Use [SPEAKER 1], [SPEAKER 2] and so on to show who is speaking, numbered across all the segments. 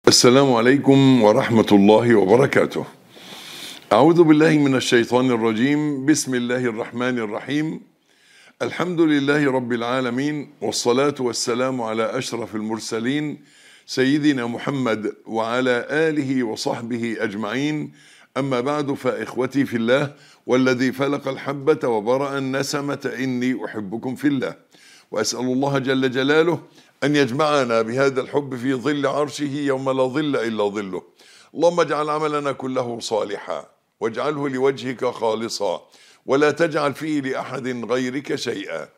[SPEAKER 1] السلام عليكم ورحمة الله وبركاته. أعوذ بالله من الشيطان الرجيم، بسم الله الرحمن الرحيم. الحمد لله رب العالمين والصلاة والسلام على أشرف المرسلين سيدنا محمد وعلى آله وصحبه أجمعين. أما بعد فإخوتي في الله والذي فلق الحبة وبرأ النسمة إني أحبكم في الله. وأسأل الله جل جلاله أن يجمعنا بهذا الحب في ظل عرشه يوم لا ظل إلا ظله اللهم اجعل عملنا كله صالحا واجعله لوجهك خالصا ولا تجعل فيه لأحد غيرك شيئا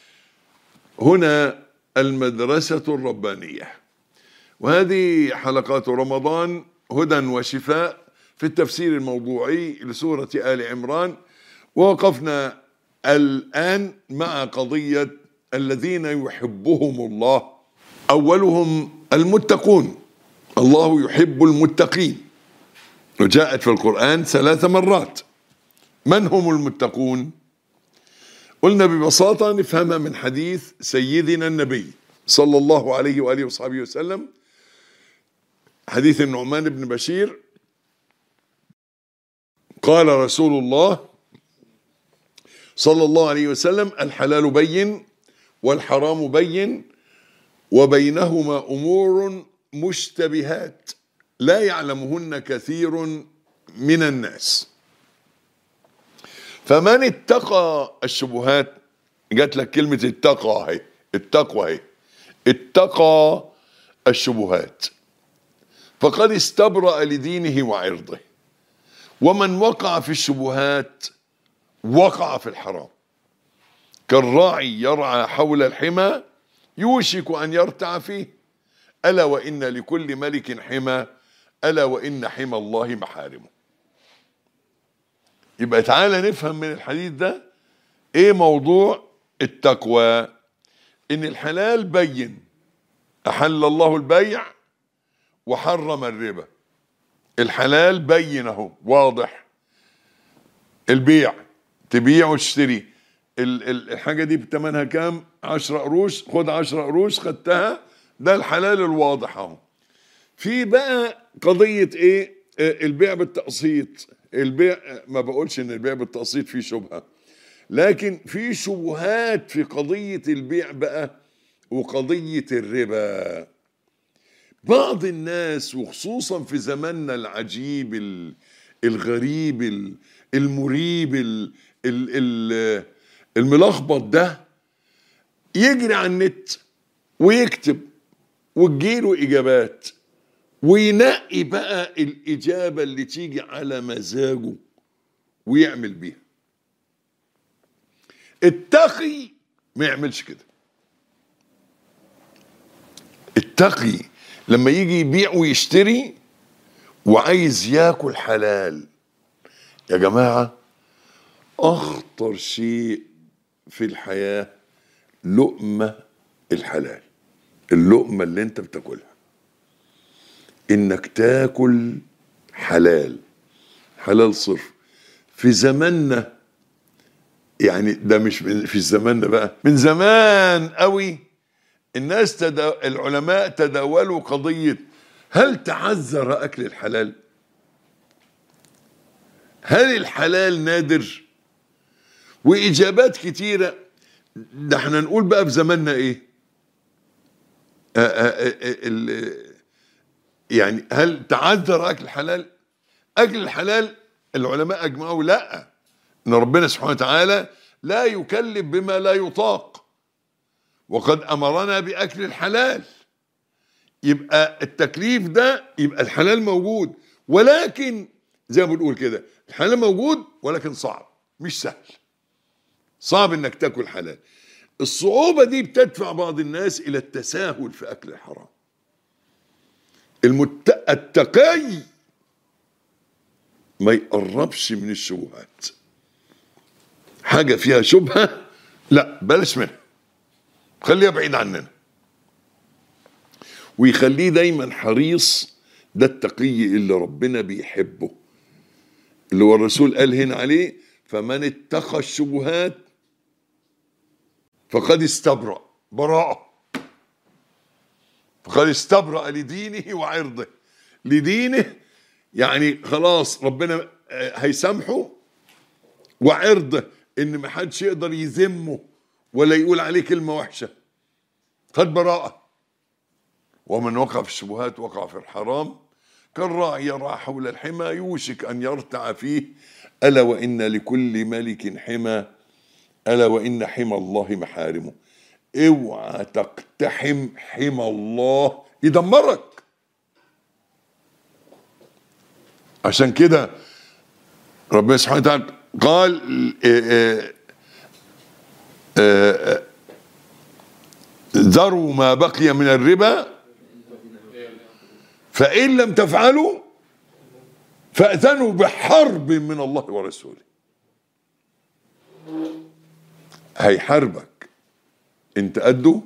[SPEAKER 1] هنا المدرسة الربانية وهذه حلقات رمضان هدى وشفاء في التفسير الموضوعي لسورة آل عمران ووقفنا الآن مع قضية الذين يحبهم الله اولهم المتقون الله يحب المتقين وجاءت في القران ثلاث مرات من هم المتقون قلنا ببساطه نفهمها من حديث سيدنا النبي صلى الله عليه واله وصحبه وسلم حديث النعمان بن بشير قال رسول الله صلى الله عليه وسلم الحلال بين والحرام بين وبينهما امور مشتبهات لا يعلمهن كثير من الناس فمن اتقى الشبهات جات لك كلمه اتقى اهي التقوى اهي اتقى الشبهات فقد استبرأ لدينه وعرضه ومن وقع في الشبهات وقع في الحرام كالراعي يرعى حول الحمى يوشك أن يرتع فيه ألا وإن لكل ملك حمى ألا وإن حمى الله محارمه يبقى تعالى نفهم من الحديث ده ايه موضوع التقوى ان الحلال بين احل الله البيع وحرم الربا الحلال بين اهو واضح البيع تبيع وتشتري الحاجه دي بثمنها كام 10 قروش خد 10 قروش خدتها ده الحلال الواضح اهو في بقى قضيه ايه البيع بالتقسيط البيع ما بقولش ان البيع بالتقسيط فيه شبهه لكن في شبهات في قضيه البيع بقى وقضيه الربا بعض الناس وخصوصا في زماننا العجيب الغريب المريب الملخبط ده يجري على النت ويكتب وتجيله اجابات وينقي بقى الاجابه اللي تيجي على مزاجه ويعمل بيها التقي ما يعملش كده التقي لما يجي يبيع ويشتري وعايز ياكل حلال يا جماعه اخطر شيء في الحياه لقمه الحلال اللقمه اللي انت بتاكلها انك تاكل حلال حلال صرف في زماننا يعني ده مش في زماننا بقى من زمان قوي الناس تدا... العلماء تداولوا قضيه هل تعذر اكل الحلال هل الحلال نادر واجابات كتيره ده احنا نقول بقى في زماننا ايه آآ آآ آآ يعني هل تعذر اكل الحلال اكل الحلال العلماء اجمعوا لا ان ربنا سبحانه وتعالى لا يكلف بما لا يطاق وقد امرنا باكل الحلال يبقى التكليف ده يبقى الحلال موجود ولكن زي ما بنقول كده الحلال موجود ولكن صعب مش سهل صعب انك تاكل حلال الصعوبة دي بتدفع بعض الناس إلى التساهل في أكل الحرام المت... التقي ما يقربش من الشبهات حاجة فيها شبهة لا بلاش منها خليها بعيد عننا ويخليه دايما حريص ده التقي اللي ربنا بيحبه اللي هو الرسول قال هنا عليه فمن اتقى الشبهات فقد استبرأ براءة فقد استبرأ لدينه وعرضه لدينه يعني خلاص ربنا آه، هيسامحه وعرضه ان ما حدش يقدر يذمه ولا يقول عليه كلمه وحشه خد براءه ومن وقع في الشبهات وقع في الحرام كالراعي يرعى حول الحمى يوشك ان يرتع فيه الا وان لكل ملك حمى الا وان حمى الله محارمه اوعى تقتحم حمى الله يدمرك عشان كده ربنا سبحانه وتعالى قال آه، آه، آه، ذروا ما بقي من الربا فإن لم تفعلوا فأذنوا بحرب من الله ورسوله هيحاربك انت قده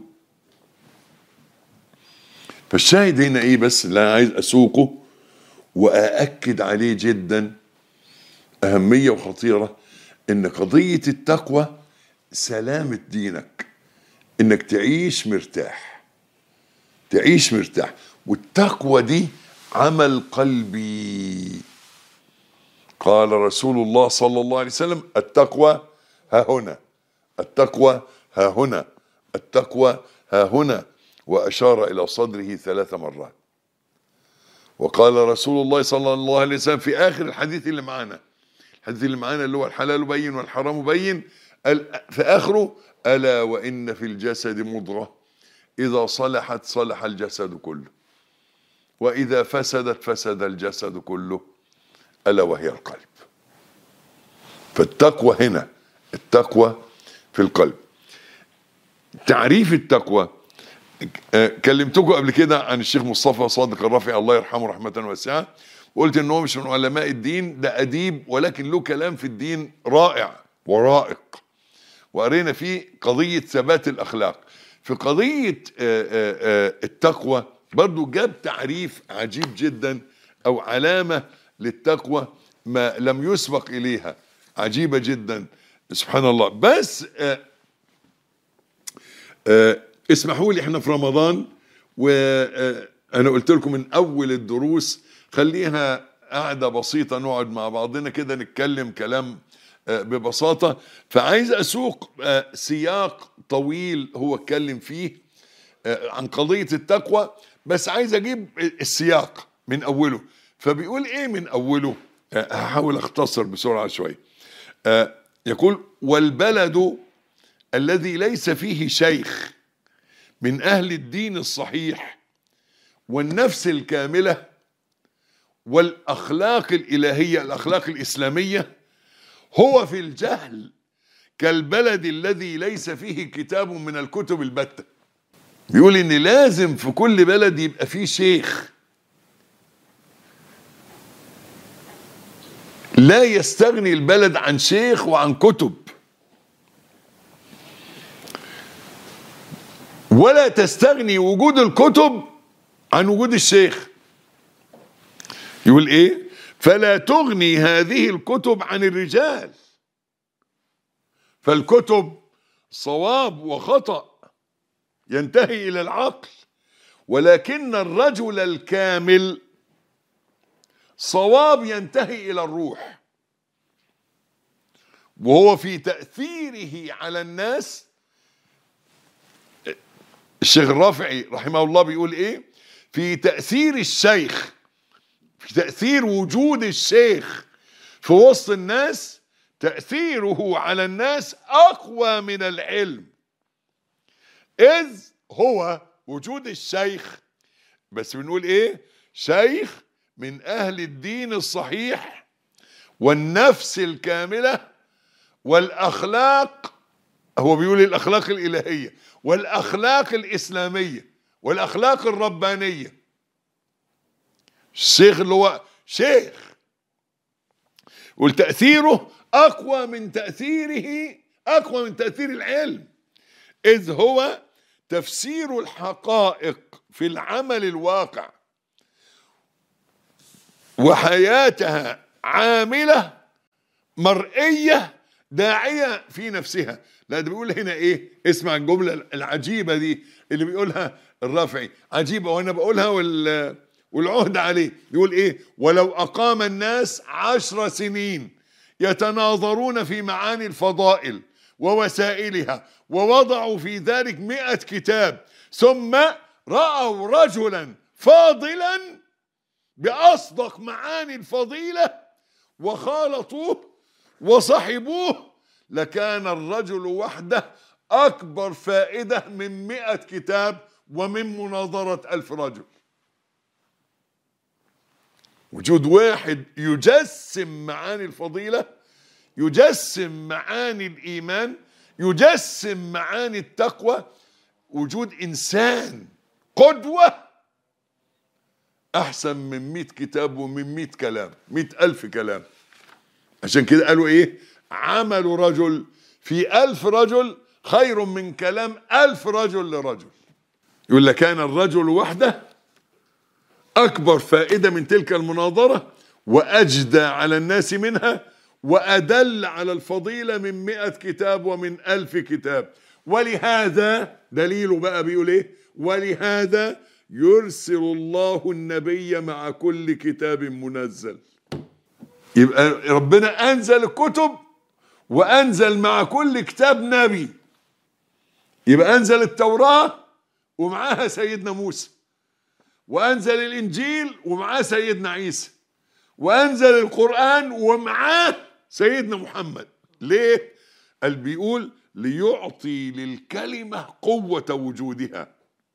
[SPEAKER 1] فالشاهد هنا ايه بس اللي انا عايز اسوقه واأكد عليه جدا أهمية وخطيرة إن قضية التقوى سلامة دينك إنك تعيش مرتاح تعيش مرتاح والتقوى دي عمل قلبي قال رسول الله صلى الله عليه وسلم التقوى ها هنا التقوى ها هنا التقوى ها هنا وأشار إلى صدره ثلاث مرات وقال رسول الله صلى الله عليه وسلم في آخر الحديث اللي معانا الحديث اللي معانا اللي هو الحلال بين والحرام بين ال- في آخره ألا وإن في الجسد مضغة إذا صلحت صلح الجسد كله وإذا فسدت فسد الجسد كله ألا وهي القلب فالتقوى هنا التقوى في القلب تعريف التقوى آه، كلمتكم قبل كده عن الشيخ مصطفى صادق الرافعي الله يرحمه رحمة واسعة وقلت ان هو مش من علماء الدين ده اديب ولكن له كلام في الدين رائع ورائق وقرينا فيه قضية ثبات الأخلاق في قضية آه، آه، آه، التقوى برضو جاب تعريف عجيب جدا أو علامة للتقوى ما لم يسبق إليها عجيبة جدا سبحان الله بس آه، آه، اسمحوا لي احنا في رمضان وانا قلت لكم من اول الدروس خليها قعده بسيطه نقعد مع بعضنا كده نتكلم كلام آه، ببساطه فعايز اسوق آه، سياق طويل هو اتكلم فيه آه، عن قضيه التقوى بس عايز اجيب السياق من اوله فبيقول ايه من اوله آه، هحاول اختصر بسرعه شويه آه، يقول والبلد الذي ليس فيه شيخ من اهل الدين الصحيح والنفس الكامله والاخلاق الالهيه الاخلاق الاسلاميه هو في الجهل كالبلد الذي ليس فيه كتاب من الكتب البته بيقول ان لازم في كل بلد يبقى فيه شيخ لا يستغني البلد عن شيخ وعن كتب ولا تستغني وجود الكتب عن وجود الشيخ يقول ايه فلا تغني هذه الكتب عن الرجال فالكتب صواب وخطأ ينتهي إلى العقل ولكن الرجل الكامل صواب ينتهي إلى الروح وهو في تأثيره على الناس الشيخ الرافعي رحمه الله بيقول ايه في تأثير الشيخ في تأثير وجود الشيخ في وسط الناس تأثيره على الناس أقوى من العلم إذ هو وجود الشيخ بس بنقول إيه شيخ من أهل الدين الصحيح والنفس الكاملة والأخلاق هو بيقول الأخلاق الإلهية والأخلاق الإسلامية والأخلاق الربانية الشيخ اللي هو شيخ والتأثيره أقوى من تأثيره أقوى من تأثير العلم إذ هو تفسير الحقائق في العمل الواقع وحياتها عاملة مرئية داعية في نفسها لا ده بيقول هنا ايه اسمع الجملة العجيبة دي اللي بيقولها الرافعي عجيبة وانا بقولها وال والعهد عليه يقول ايه ولو اقام الناس عشر سنين يتناظرون في معاني الفضائل ووسائلها ووضعوا في ذلك مئة كتاب ثم رأوا رجلا فاضلا بأصدق معاني الفضيلة وخالطوه وصحبوه لكان الرجل وحده أكبر فائدة من مئة كتاب ومن مناظرة ألف رجل وجود واحد يجسم معاني الفضيلة يجسم معاني الإيمان يجسم معاني التقوى وجود إنسان قدوة أحسن من مئة كتاب ومن مئة كلام مئة ألف كلام عشان كده قالوا إيه عمل رجل في ألف رجل خير من كلام ألف رجل لرجل يقول لك كان الرجل وحده أكبر فائدة من تلك المناظرة وأجدى على الناس منها وأدل على الفضيلة من مئة كتاب ومن ألف كتاب ولهذا دليله بقى بيقول إيه ولهذا يرسل الله النبي مع كل كتاب منزل يبقى ربنا أنزل الكتب وأنزل مع كل كتاب نبي يبقى أنزل التوراة ومعاها سيدنا موسى وأنزل الإنجيل ومعاه سيدنا عيسى وأنزل القرآن ومعاه سيدنا محمد ليه؟ قال بيقول ليعطي للكلمة قوة وجودها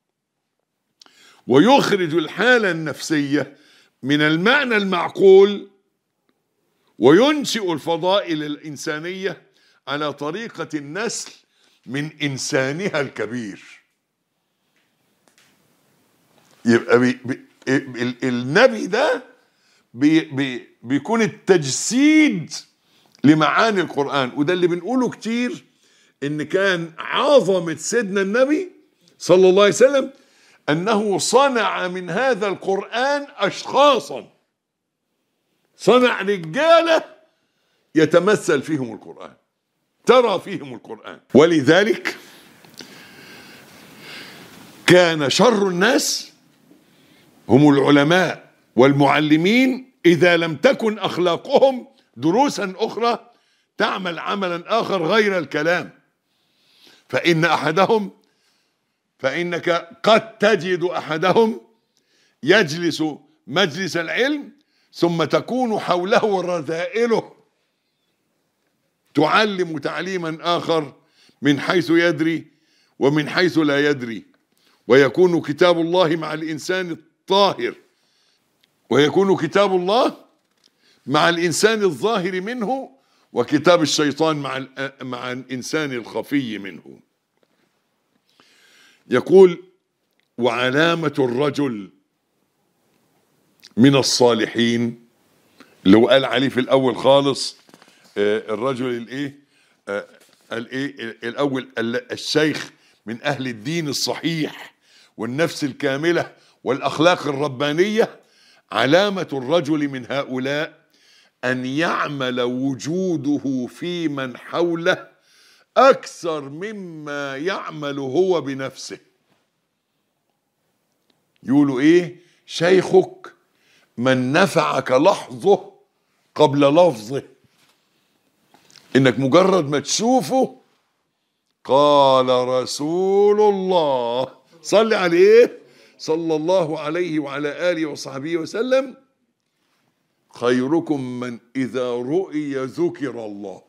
[SPEAKER 1] ويخرج الحالة النفسية من المعنى المعقول وينشئ الفضائل الإنسانية على طريقة النسل من إنسانها الكبير يبقى بي بي ال- النبي ده بي بي بيكون التجسيد لمعاني القرآن وده اللي بنقوله كتير ان كان عظمة سيدنا النبي صلى الله عليه وسلم انه صنع من هذا القرآن اشخاصا صنع رجالة يتمثل فيهم القرآن ترى فيهم القرآن ولذلك كان شر الناس هم العلماء والمعلمين إذا لم تكن أخلاقهم دروسا أخرى تعمل عملا آخر غير الكلام فإن أحدهم فإنك قد تجد أحدهم يجلس مجلس العلم ثم تكون حوله رذائله تعلم تعليما آخر من حيث يدري ومن حيث لا يدري ويكون كتاب الله مع الإنسان الطاهر ويكون كتاب الله مع الإنسان الظاهر منه وكتاب الشيطان مع الأ- مع الإنسان الخفي منه يقول وعلامة الرجل من الصالحين اللي هو قال عليه في الأول خالص آه، الرجل الايه آه، الايه الاول ال- الشيخ من اهل الدين الصحيح والنفس الكامله والاخلاق الربانيه علامه الرجل من هؤلاء ان يعمل وجوده في من حوله اكثر مما يعمل هو بنفسه يقولوا ايه شيخك من نفعك لحظه قبل لفظه انك مجرد ما تشوفه قال رسول الله صل عليه صلى الله عليه وعلى اله وصحبه وسلم خيركم من اذا رؤي ذكر الله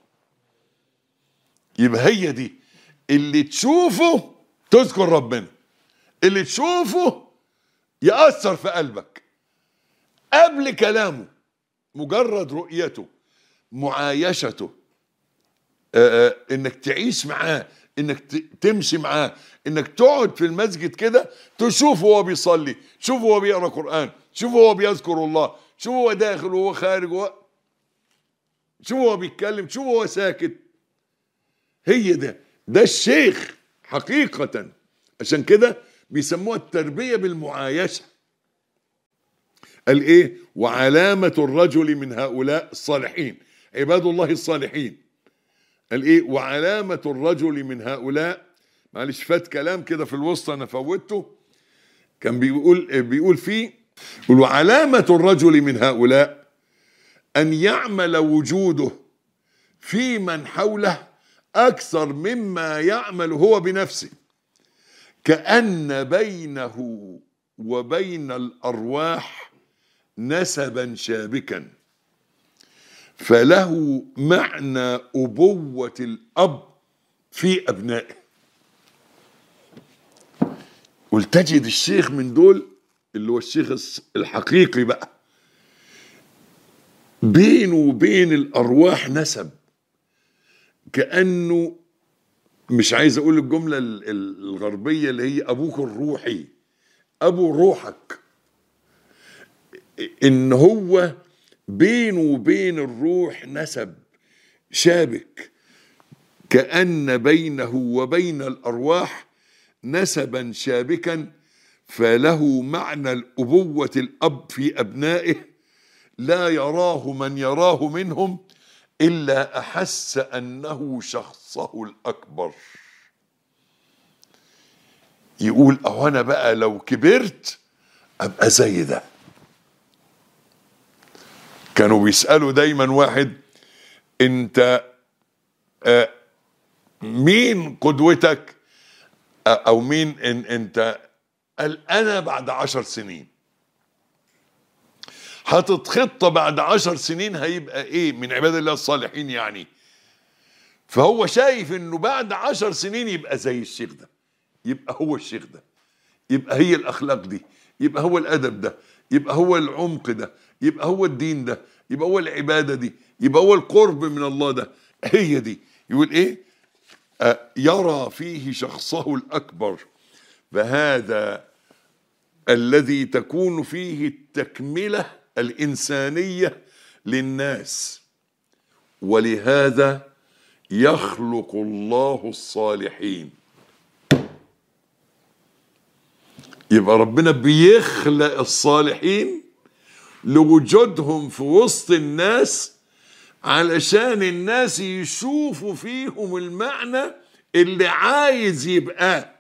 [SPEAKER 1] يبقى هي دي اللي تشوفه تذكر ربنا اللي تشوفه يأثر في قلبك قبل كلامه مجرد رؤيته معايشته آه، آه، انك تعيش معاه انك ت- تمشي معاه انك تقعد في المسجد كده تشوفه وهو بيصلي تشوفه وهو بيقرا قران تشوفه وهو بيذكر الله تشوفه وهو داخل وهو خارج وهو تشوفه وهو بيتكلم تشوفه وهو ساكت هي ده ده الشيخ حقيقة عشان كده بيسموها التربية بالمعايشة قال ايه وعلامة الرجل من هؤلاء الصالحين عباد الله الصالحين قال ايه وعلامة الرجل من هؤلاء معلش فات كلام كده في الوسط انا فوتته كان بيقول بيقول فيه يقول وعلامة الرجل من هؤلاء أن يعمل وجوده في من حوله أكثر مما يعمل هو بنفسه كأن بينه وبين الأرواح نسبا شابكا فله معنى أبوة الأب في أبنائه ولتجد الشيخ من دول اللي هو الشيخ الس- الحقيقي بقى بينه وبين الأرواح نسب كأنه مش عايز أقول الجملة ال- ال- الغربية اللي هي أبوك الروحي أبو روحك إن هو بينه وبين الروح نسب شابك كأن بينه وبين الأرواح نسبا شابكا فله معنى الأبوة الأب في أبنائه لا يراه من يراه منهم إلا أحس أنه شخصه الأكبر يقول أهو أنا بقى لو كبرت أبقى زي ده كانوا بيسألوا دايما واحد أنت آه، مين قدوتك آه، أو مين إن أنت قال أنا بعد عشر سنين حاطط خطة بعد عشر سنين هيبقى ايه من عباد الله الصالحين يعني فهو شايف انه بعد عشر سنين يبقى زي الشيخ ده يبقى هو الشيخ ده يبقى هي الاخلاق دي يبقى هو الادب ده يبقى هو العمق ده يبقى هو الدين ده يبقى هو العبادة دي يبقى هو القرب من الله ده هي دي يقول ايه آه، يرى فيه شخصه الاكبر فهذا الذي تكون فيه التكمله الانسانيه للناس ولهذا يخلق الله الصالحين يبقى ربنا بيخلق الصالحين لوجودهم في وسط الناس علشان الناس يشوفوا فيهم المعنى اللي عايز يبقاه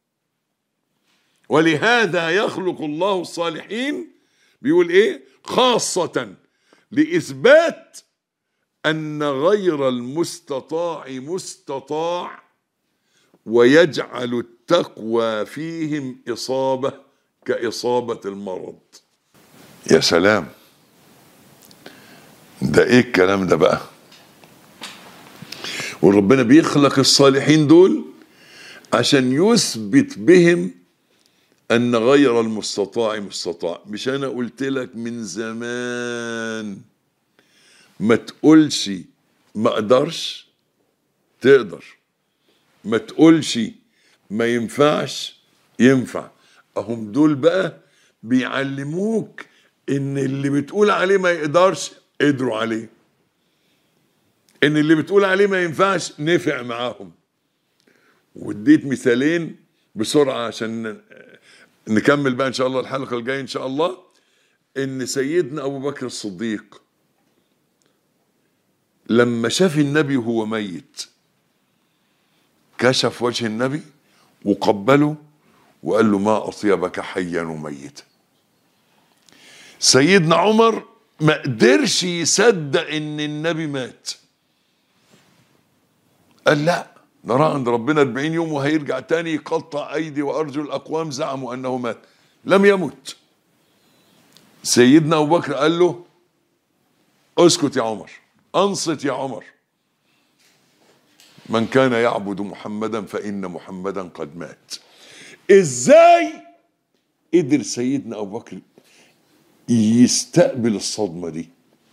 [SPEAKER 1] ولهذا يخلق الله الصالحين بيقول ايه خاصة لإثبات أن غير المستطاع مستطاع ويجعل التقوى فيهم إصابة كإصابة المرض يا سلام ده ايه الكلام ده بقى وربنا بيخلق الصالحين دول عشان يثبت بهم ان غير المستطاع مستطاع مش انا قلت لك من زمان ما تقولش ما اقدرش تقدر ما تقولش ما ينفعش ينفع اهم دول بقى بيعلموك ان اللي بتقول عليه ما يقدرش قدروا عليه ان اللي بتقول عليه ما ينفعش نفع معاهم واديت مثالين بسرعه عشان نكمل بقى ان شاء الله الحلقه الجايه ان شاء الله ان سيدنا ابو بكر الصديق لما شاف النبي وهو ميت كشف وجه النبي وقبله وقال له ما اطيبك حيا وميتا سيدنا عمر ما قدرش يصدق ان النبي مات قال لا نراه عند ربنا 40 يوم وهيرجع تاني يقطع ايدي وارجل اقوام زعموا انه مات لم يمت سيدنا ابو بكر قال له اسكت يا عمر انصت يا عمر من كان يعبد محمدا فان محمدا قد مات ازاي قدر سيدنا ابو بكر يستقبل الصدمه دي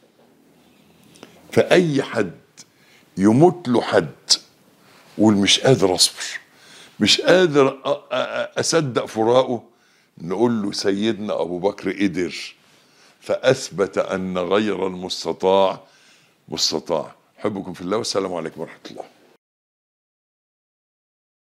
[SPEAKER 1] فاي حد يموت له حد يقول مش قادر اصبر مش قادر أ- أ- اصدق فراقه نقول له سيدنا ابو بكر قدر فاثبت ان غير المستطاع مستطاع احبكم في الله والسلام عليكم ورحمه الله